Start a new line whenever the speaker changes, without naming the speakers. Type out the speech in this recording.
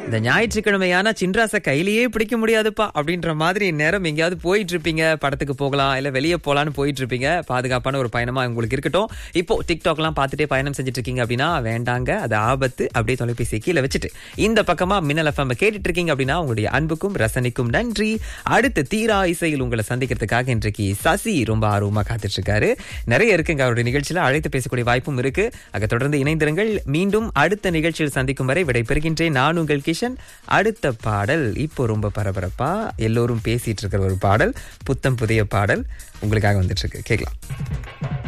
இந்த ஞாயிற்றுக்கிழமையான சின்ராச கையிலேயே பிடிக்க முடியாதுப்பா அப்படின்ற மாதிரி நேரம் எங்கேயாவது போயிட்டு இருப்பீங்க படத்துக்கு போகலாம் இல்ல வெளியே போலான்னு போயிட்டு இருப்பீங்க பாதுகாப்பான ஒரு பயணமா உங்களுக்கு இருக்கட்டும் இப்போ டிக்டாக்லாம் பார்த்துட்டே பயணம் செஞ்சுட்டு இருக்கீங்க அப்படின்னா வேண்டாங்க அது ஆபத்து அப்படியே தொலைபேசியை கீழே வச்சுட்டு இந்த பக்கமா மின்னல் எஃப்எம் கேட்டுட்டு இருக்கீங்க அப்படின்னா உங்களுடைய அன்புக்கும் ரசனைக்கும் நன்றி அடுத்த தீரா இசையில் உங்களை சந்திக்கிறதுக்காக இன்றைக்கு சசி ரொம்ப ஆர்வமா காத்துட்டு இருக்காரு நிறைய இருக்குங்க அவருடைய நிகழ்ச்சியில அழைத்து பேசக்கூடிய வாய்ப்பும் இருக்கு ஆக தொடர்ந்து இணைந்திருங்கள் மீண்டும் அடுத்த நிகழ்ச்சியில் சந்திக்கும் வரை விடைபெறுகின்றேன் நான் உங்கள் கிஷன் அடுத்த பாடல் இப்போ ரொம்ப பரபரப்பா எல்லோரும் பேசிட்டு இருக்கிற ஒரு பாடல் புத்தம் புதிய பாடல் உங்களுக்காக வந்துட்டு இருக்கு கேட்கலாம்